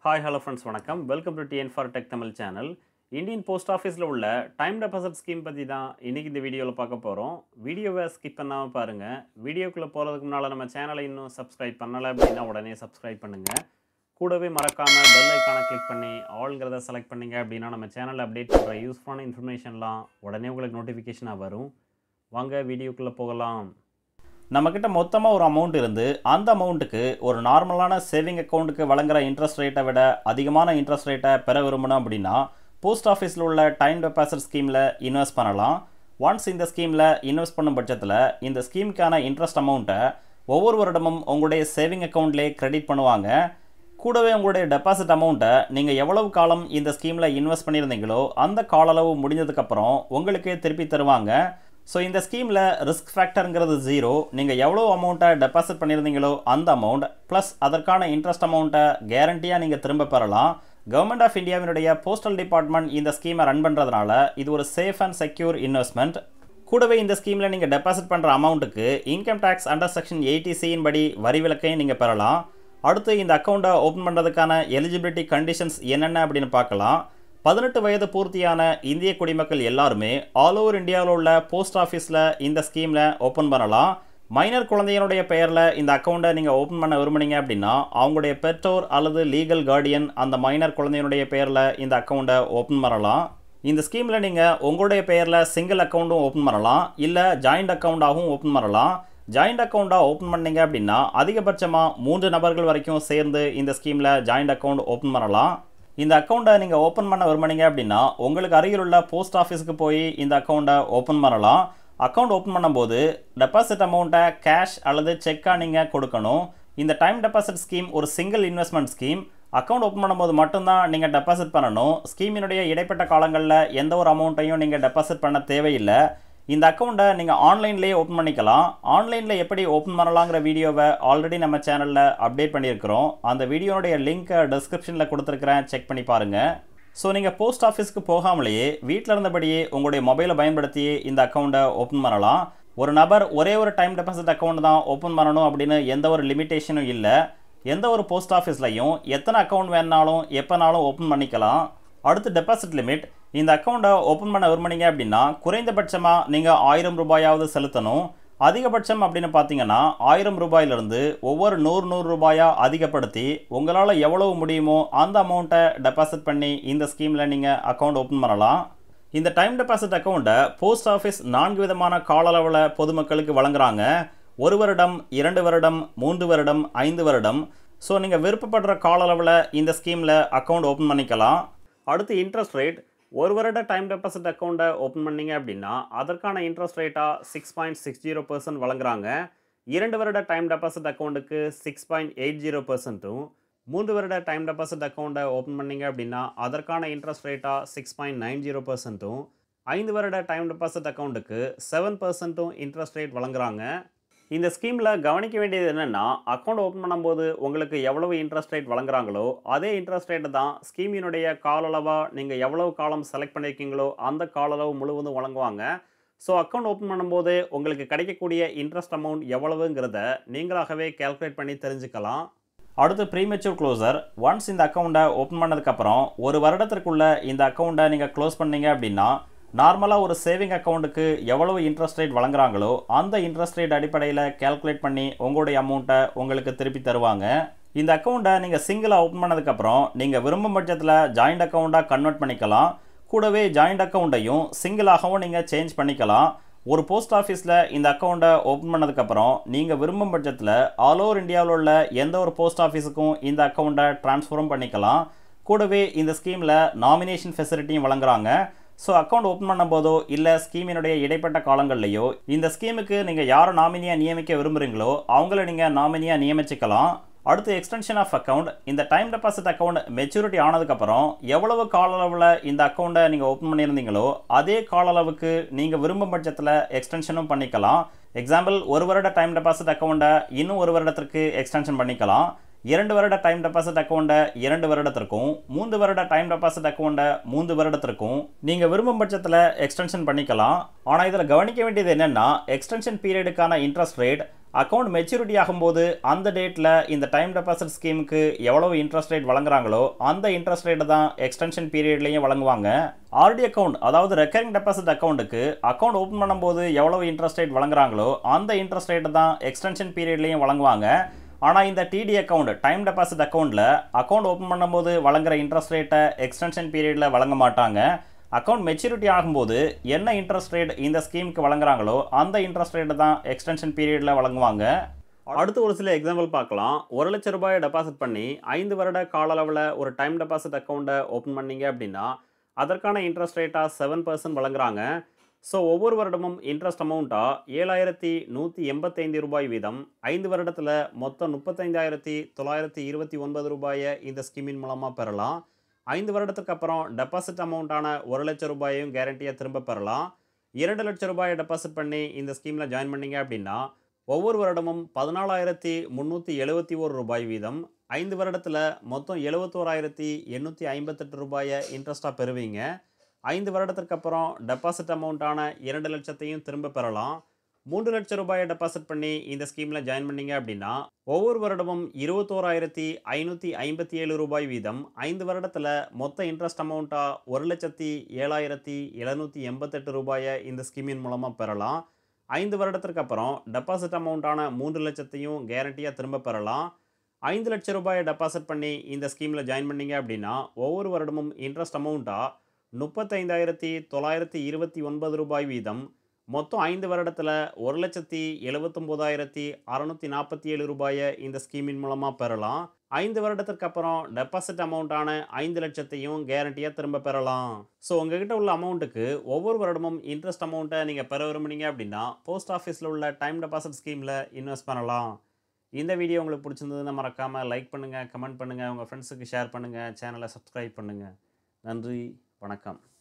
hi hello friends வணக்கம் welcome to TN for tech Tamil channel Indian post ஆஃபீஸில் உள்ள time deposit scheme பற்றி தான் இன்றைக்கி இந்த வீடியோவில் பார்க்க போகிறோம் வீடியோவை ஸ்கிப் பண்ணாமல் பாருங்கள் வீடியோக்குள்ளே போகிறதுக்கு முன்னால் நம்ம சேனலை இன்னும் சப்ஸ்கிரைப் பண்ணலை அப்படின்னா உடனே சப்ஸ்கிரைப் பண்ணுங்கள் கூடவே மறக்காமல் பெல் ஐக்கானை கிளிக் பண்ணி ஆல்ங்கிறத செலக்ட் பண்ணீங்க அப்படின்னா நம்ம சேனலில் அப்டேட் பண்ணுற யூஸ்ஃபுல்லான இன்ஃபர்மேஷன்லாம் உடனே உங்களுக்கு நோட்டிஃபிகேஷனாக வரும் வாங்க வீடியோக்குள்ளே போகலாம் நம்மக்கிட்ட மொத்தமாக ஒரு அமௌண்ட் இருந்து அந்த அமௌண்ட்டுக்கு ஒரு நார்மலான சேவிங் அக்கௌண்ட்டுக்கு வழங்குற இன்ட்ரெஸ்ட் ரேட்டை விட அதிகமான இன்ட்ரெஸ்ட் ரேட்டை பெற விரும்பணும் அப்படின்னா போஸ்ட் ஆஃபீஸில் உள்ள டைம் டெபாசிட் ஸ்கீமில் இன்வெஸ்ட் பண்ணலாம் ஒன்ஸ் இந்த ஸ்கீமில் இன்வெஸ்ட் பண்ணும் பட்சத்தில் இந்த ஸ்கீமுக்கான இன்ட்ரெஸ்ட் அமௌண்ட்டை ஒவ்வொரு வருடமும் உங்களுடைய சேவிங் அக்கௌண்ட்லேயே கிரெடிட் பண்ணுவாங்க கூடவே உங்களுடைய டெபாசிட் அமௌண்ட்டை நீங்கள் எவ்வளவு காலம் இந்த ஸ்கீமில் இன்வெஸ்ட் பண்ணியிருந்தீங்களோ அந்த கால அளவு முடிஞ்சதுக்கப்புறம் உங்களுக்கே திருப்பி தருவாங்க ஸோ இந்த ஸ்கீமில் ரிஸ்க் ஃபேக்டருங்கிறது ஜீரோ நீங்கள் எவ்வளோ அமௌண்ட்டை டெபாசிட் பண்ணியிருந்தீங்களோ அந்த அமௌண்ட் ப்ளஸ் அதற்கான இன்ட்ரெஸ்ட் அமௌண்ட்டை கேரண்டியாக நீங்கள் திரும்ப பெறலாம் கவர்மெண்ட் ஆஃப் இந்தியாவினுடைய போஸ்டல் டிபார்ட்மெண்ட் இந்த ஸ்கீமை ரன் பண்ணுறதுனால இது ஒரு சேஃப் அண்ட் செக்யூர் இன்வெஸ்ட்மெண்ட் கூடவே இந்த ஸ்கீமில் நீங்கள் டெபாசிட் பண்ணுற அமௌண்ட்டுக்கு income tax under section eighty சியின் படி வரி விலக்கையும் நீங்கள் பெறலாம் அடுத்து இந்த அக்கௌண்ட்டை ஓப்பன் பண்ணுறதுக்கான எலிஜிபிலிட்டி கண்டிஷன்ஸ் என்னென்ன அப்படின்னு பார்க்கலாம் பதினெட்டு வயது பூர்த்தியான இந்திய குடிமக்கள் எல்லாருமே ஆல் ஓவர் இந்தியாவில் உள்ள போஸ்ட் ஆஃபீஸில் இந்த ஸ்கீமில் ஓப்பன் பண்ணலாம் மைனர் குழந்தையினுடைய பெயரில் இந்த அக்கௌண்ட்டை நீங்கள் ஓப்பன் பண்ண விரும்புனீங்க அப்படின்னா அவங்களுடைய பெற்றோர் அல்லது லீகல் கார்டியன் அந்த மைனர் குழந்தையினுடைய பெயரில் இந்த அக்கௌண்ட்டை ஓப்பன் பண்ணலாம் இந்த ஸ்கீமில் நீங்கள் உங்களுடைய பெயரில் சிங்கிள் அக்கௌண்ட்டும் ஓப்பன் பண்ணலாம் இல்லை ஜாயிண்ட் அக்கௌண்ட்டாகவும் ஓப்பன் பண்ணலாம் ஜாயிண்ட் அக்கௌண்ட்டாக ஓப்பன் பண்ணீங்க அப்படின்னா அதிகபட்சமாக மூன்று நபர்கள் வரைக்கும் சேர்ந்து இந்த ஸ்கீமில் ஜாயிண்ட் அக்கௌண்ட் ஓப்பன் பண்ணலாம் இந்த அக்கௌண்ட்டை நீங்கள் ஓப்பன் பண்ண விரும்புனீங்க அப்படின்னா உங்களுக்கு அருகிலுள்ள போஸ்ட் ஆஃபீஸுக்கு போய் இந்த அக்கௌண்ட்டை ஓப்பன் பண்ணலாம் அக்கௌண்ட் ஓப்பன் பண்ணும்போது டெபாசிட் அமௌண்ட்டை கேஷ் அல்லது செக்காக நீங்கள் கொடுக்கணும் இந்த டைம் டெபாசிட் ஸ்கீம் ஒரு single investment scheme account open பண்ணும்போது மட்டும்தான் நீங்கள் டெபாசிட் பண்ணணும் ஸ்கீமினுடைய இடைப்பட்ட காலங்களில் எந்த ஒரு அமௌண்ட்டையும் நீங்கள் டெபாசிட் பண்ண தேவையில்லை இந்த அக்கௌண்ட்டை நீங்கள் ஆன்லைன்லேயே ஓப்பன் பண்ணிக்கலாம் ஆன்லைனில் எப்படி ஓப்பன் பண்ணலாங்கிற வீடியோவை ஆல்ரெடி நம்ம சேனலில் அப்டேட் பண்ணியிருக்கிறோம் அந்த வீடியோனுடைய லிங்க்கை டிஸ்கிரிப்ஷனில் கொடுத்துருக்குறேன் செக் பண்ணி பாருங்கள் ஸோ நீங்கள் போஸ்ட் ஆஃபீஸ்க்கு போகாமலேயே வீட்டில் இருந்தபடியே உங்களுடைய மொபைலை பயன்படுத்தி இந்த அக்கௌண்ட்டை ஓப்பன் பண்ணலாம் ஒரு நபர் ஒரே ஒரு டைம் டெபாசிட் அக்கௌண்ட் தான் ஓப்பன் பண்ணணும் அப்படின்னு எந்த ஒரு லிமிட்டேஷனும் இல்லை எந்த ஒரு போஸ்ட் ஆஃபீஸ்லையும் எத்தனை அக்கௌண்ட் வேணாலும் எப்போனாலும் ஓப்பன் பண்ணிக்கலாம் அடுத்து டெபாசிட் லிமிட் இந்த அக்கௌண்ட்டை ஓப்பன் பண்ண விரும்புனீங்க அப்படின்னா குறைந்தபட்சமாக நீங்கள் ஆயிரம் ரூபாயாவது செலுத்தணும் அதிகபட்சம் அப்படின்னு பார்த்தீங்கன்னா ஆயிரம் ரூபாயிலிருந்து ஒவ்வொரு நூறு நூறு ரூபாயாக அதிகப்படுத்தி உங்களால் எவ்வளவு முடியுமோ அந்த அமௌண்ட்டை டெபாசிட் பண்ணி இந்த ஸ்கீமில் நீங்கள் அக்கௌண்ட் ஓப்பன் பண்ணலாம் இந்த டைம் டெபாசிட் அக்கௌண்ட்டை போஸ்ட் ஆஃபீஸ் நான்கு விதமான கால அளவில் பொதுமக்களுக்கு வழங்குறாங்க ஒரு வருடம் இரண்டு வருடம் மூன்று வருடம் ஐந்து வருடம் ஸோ நீங்கள் விருப்பப்படுற கால அளவில் இந்த ஸ்கீமில் அக்கௌண்ட் ஓப்பன் பண்ணிக்கலாம் அடுத்து இன்ட்ரெஸ்ட் ரேட் ஒரு வருட டைம் டெபாசிட் அக்கௌண்ட்டை ஓப்பன் பண்ணீங்க அப்படின்னா அதற்கான இன்ட்ரெஸ்ட் ரேட்டாக six point six zero percent வழங்குறாங்க இரண்டு வருட டைம் டெபாசிட் அக்கௌண்ட்டுக்கு சிக்ஸ் பாயிண்ட் எயிட் ஜீரோ பர்சன்ட்டும் மூன்று வருட டைம் டெபாசிட் அக்கௌண்ட்டை ஓப்பன் பண்ணீங்க அப்படின்னா அதற்கான இன்ட்ரெஸ்ட் ரேட்டாக சிக்ஸ் பாயிண்ட் நைன் ஜீரோ பர்சன்ட்டும் ஐந்து வருட டைம் டெபாசிட் அக்கௌண்ட்டுக்கு செவன் பர்சன்ட்டும் இன்ட்ரெஸ்ட் ரேட் வழங்குறாங்க இந்த ஸ்கீமில் கவனிக்க வேண்டியது என்னென்னா அக்கௌண்ட் ஓப்பன் பண்ணும்போது உங்களுக்கு எவ்வளவு இன்ட்ரெஸ்ட் ரேட் வழங்குறாங்களோ அதே இன்ட்ரெஸ்ட் ரேட்டு தான் ஸ்கீமினுடைய கால அளவாக நீங்கள் எவ்வளவு காலம் செலக்ட் பண்ணியிருக்கீங்களோ அந்த கால அளவு முழுவதும் வழங்குவாங்க ஸோ அக்கௌண்ட் ஓப்பன் பண்ணும்போது உங்களுக்கு கிடைக்கக்கூடிய இன்ட்ரெஸ்ட் அமௌண்ட் எவ்வளவுங்கிறத நீங்களாகவே கேல்குலேட் பண்ணி தெரிஞ்சுக்கலாம் அடுத்து ப்ரீமெச்சூர் க்ளோசர் ஒன்ஸ் இந்த அக்கௌண்ட்டை ஓப்பன் பண்ணதுக்கப்புறம் ஒரு வருடத்திற்குள்ளே இந்த அக்கௌண்ட்டை நீங்கள் க்ளோஸ் பண்ணீங்க அப்படின்னா நார்மலாக ஒரு சேவிங் அக்கௌண்ட்டுக்கு எவ்வளவு இன்ட்ரெஸ்ட் ரேட் வழங்குறாங்களோ அந்த இன்ட்ரெஸ்ட் ரேட் அடிப்படையில் கேல்குலேட் பண்ணி உங்களுடைய அமௌண்ட்டை உங்களுக்கு திருப்பி தருவாங்க இந்த அக்கௌண்ட்டை நீங்கள் சிங்கிளாக ஓப்பன் பண்ணதுக்கப்புறம் நீங்கள் விரும்பும் பட்சத்தில் ஜாயிண்ட் அக்கௌண்ட்டாக கன்வெர்ட் பண்ணிக்கலாம் கூடவே ஜாயிண்ட் அக்கௌண்ட்டையும் சிங்கிளாகவும் நீங்கள் சேஞ்ச் பண்ணிக்கலாம் ஒரு போஸ்ட் ஆஃபீஸில் இந்த அக்கௌண்ட்டை ஓப்பன் பண்ணதுக்கப்புறம் நீங்கள் விரும்பும் பட்சத்தில் ஆல் ஓவர் இந்தியாவில் உள்ள எந்த ஒரு போஸ்ட் ஆஃபீஸுக்கும் இந்த அக்கௌண்ட்டை ட்ரான்ஸ்ஃபரும் பண்ணிக்கலாம் கூடவே இந்த ஸ்கீமில் நாமினேஷன் ஃபெசிலிட்டியும் வழங்குறாங்க ஸோ அக்கௌண்ட் ஓப்பன் பண்ணும்போதோ இல்லை ஸ்கீமினுடைய இடைப்பட்ட காலங்கள்லையோ இந்த ஸ்கீமுக்கு நீங்கள் யாரை நாமினியாக நியமிக்க விரும்புகிறீங்களோ அவங்கள நீங்கள் நாமினியாக நியமிச்சுக்கலாம் அடுத்து எக்ஸ்டென்ஷன் ஆஃப் அக்கௌண்ட் இந்த டைம் டெபாசிட் அக்கௌண்ட் மெச்சூரிட்டி ஆனதுக்கப்புறம் எவ்வளவு கால அளவில் இந்த அக்கௌண்ட்டை நீங்கள் ஓப்பன் பண்ணியிருந்தீங்களோ அதே கால அளவுக்கு நீங்கள் விரும்பும் பட்சத்தில் எக்ஸ்டென்ஷனும் பண்ணிக்கலாம் எக்ஸாம்பிள் ஒரு வருட டைம் டெபாசிட் அக்கௌண்ட்டை இன்னும் ஒரு வருடத்திற்கு எக்ஸ்டென்ஷன் பண்ணிக்கலாம் இரண்டு வருட டைம் டெபாசிட் அக்கௌண்ட்டை இரண்டு வருடத்திற்கும் மூன்று வருட டைம் டெபாசிட் அக்கௌண்ட்டை மூன்று வருடத்திற்கும் நீங்கள் விரும்பும் பட்சத்தில் எக்ஸ்டென்ஷன் பண்ணிக்கலாம் ஆனால் இதில் கவனிக்க வேண்டியது என்னென்னா எக்ஸ்டென்ஷன் பீரியடுக்கான இன்ட்ரெஸ்ட் ரேட் அக்கௌண்ட் மெச்சூரிட்டி ஆகும்போது அந்த டேட்டில் இந்த டைம் டெபாசிட் ஸ்கீமுக்கு எவ்வளவு இன்ட்ரெஸ்ட் ரேட் வழங்குறாங்களோ அந்த இன்ட்ரெஸ்ட் ரேட்டை தான் எக்ஸ்டென்ஷன் பீரியட்லேயும் வழங்குவாங்க ஆர்டி அக்கௌண்ட் அதாவது ரெக்கரிங் டெபாசிட் அக்கௌண்ட்டுக்கு அக்கௌண்ட் ஓப்பன் பண்ணும்போது எவ்வளவு இன்ட்ரெஸ்ட் ரேட் வழங்குறாங்களோ அந்த இன்ட்ரெஸ்ட் ரேட்டை தான் எக்ஸ்டென்ஷன் பீரியட்லேயும் வழங்குவாங்க ஆனால் இந்த டிடி அக்கௌண்ட் டைம் டெபாசிட் அக்கௌண்ட்டில் அக்கௌண்ட் ஓப்பன் பண்ணும்போது வழங்குற இன்ட்ரெஸ்ட் ரேட்டை எக்ஸ்டென்ஷன் பீரியடில் வழங்க மாட்டாங்க அக்கௌண்ட் மெச்சூரிட்டி ஆகும்போது என்ன இன்ட்ரெஸ்ட் ரேட் இந்த ஸ்கீமுக்கு வழங்குறாங்களோ அந்த இன்ட்ரெஸ்ட் ரேட்டை தான் எக்ஸ்டென்ஷன் பீரியடில் வழங்குவாங்க அடுத்து ஒரு சில எக்ஸாம்பிள் பார்க்கலாம் ஒரு லட்ச ரூபாயை டெபாசிட் பண்ணி ஐந்து வருட கால அளவில் ஒரு டைம் டெபாசிட் அக்கௌண்ட்டை ஓப்பன் பண்ணீங்க அப்படின்னா அதற்கான இன்ட்ரெஸ்ட் ரேட்டாக செவன் பர்சன்ட் வழங்குறாங்க ஸோ ஒவ்வொரு வருடமும் இன்ட்ரெஸ்ட் அமௌண்ட்டாக ஏழாயிரத்தி நூற்றி எண்பத்தைந்து ரூபாய் வீதம் ஐந்து வருடத்தில் மொத்தம் முப்பத்தைந்தாயிரத்தி தொள்ளாயிரத்தி இருபத்தி ஒன்பது ரூபாயை இந்த ஸ்கீமின் மூலமாக பெறலாம் ஐந்து வருடத்துக்கு அப்புறம் டெபாசிட் அமௌண்ட்டான ஒரு லட்சம் ரூபாயையும் கேரண்டியாக திரும்ப பெறலாம் இரண்டு லட்சம் ரூபாயை டெபாசிட் பண்ணி இந்த ஸ்கீமில் ஜாயின் பண்ணீங்க அப்படின்னா ஒவ்வொரு வருடமும் பதினாலாயிரத்தி முந்நூற்றி எழுபத்தி ஒரு ரூபாய் வீதம் ஐந்து வருடத்தில் மொத்தம் எழுபத்தோராயிரத்தி எண்ணூற்றி ஐம்பத்தெட்டு ரூபாயை இன்ட்ரெஸ்ட்டாக பெறுவீங்க ஐந்து வருடத்திற்கு அப்புறம் டெபாசிட் அமௌண்ட்டான இரண்டு லட்சத்தையும் திரும்ப பெறலாம் மூன்று லட்சம் ரூபாயை டெபாசிட் பண்ணி இந்த ஸ்கீமில் ஜாயின் பண்ணீங்க அப்படின்னா ஒவ்வொரு வருடமும் இருபத்தோராயிரத்தி ஐநூற்றி ஐம்பத்தி ஏழு ரூபாய் வீதம் ஐந்து வருடத்தில் மொத்த இன்ட்ரெஸ்ட் அமௌண்ட்டாக ஒரு லட்சத்தி ஏழாயிரத்தி எழுநூற்றி எண்பத்தெட்டு ரூபாயை இந்த ஸ்கீமின் மூலமாக பெறலாம் ஐந்து வருடத்திற்கு அப்புறம் டெபாசிட் அமௌண்ட்டான மூன்று லட்சத்தையும் கேரண்டியாக திரும்ப பெறலாம் ஐந்து லட்சம் ரூபாயை டெபாசிட் பண்ணி இந்த ஸ்கீமில் ஜாயின் பண்ணீங்க அப்படின்னா ஒவ்வொரு வருடமும் இன்ட்ரெஸ்ட் அமௌண்ட்டாக முப்பத்தைந்தாயிரத்தி தொள்ளாயிரத்தி இருபத்தி ஒன்பது ரூபாய் வீதம் மொத்தம் ஐந்து வருடத்தில் ஒரு லட்சத்தி எழுபத்தொம்போதாயிரத்தி அறநூற்றி நாற்பத்தி ஏழு ரூபாயை இந்த ஸ்கீமின் மூலமாக பெறலாம் ஐந்து வருடத்திற்கு அப்புறம் டெபாசிட் அமௌண்ட்டான ஐந்து லட்சத்தையும் கேரண்டியாக திரும்ப பெறலாம் ஸோ உங்ககிட்ட உள்ள அமௌண்ட்டுக்கு ஒவ்வொரு வருடமும் இன்ட்ரெஸ்ட் அமௌண்ட்டை நீங்கள் பெற விரும்புனீங்க அப்படின்னா போஸ்ட் ஆஃபீஸில் உள்ள டைம் டெபாசிட் ஸ்கீமில் இன்வெஸ்ட் பண்ணலாம் இந்த வீடியோ உங்களுக்கு பிடிச்சிருந்ததுன்னா மறக்காமல் லைக் பண்ணுங்கள் கமெண்ட் பண்ணுங்கள் உங்கள் ஃப்ரெண்ட்ஸுக்கு ஷேர் பண்ணுங்கள் சேனலை சப்ஸ்கிரைப் பண்ணுங்கள் நன்றி வணக்கம்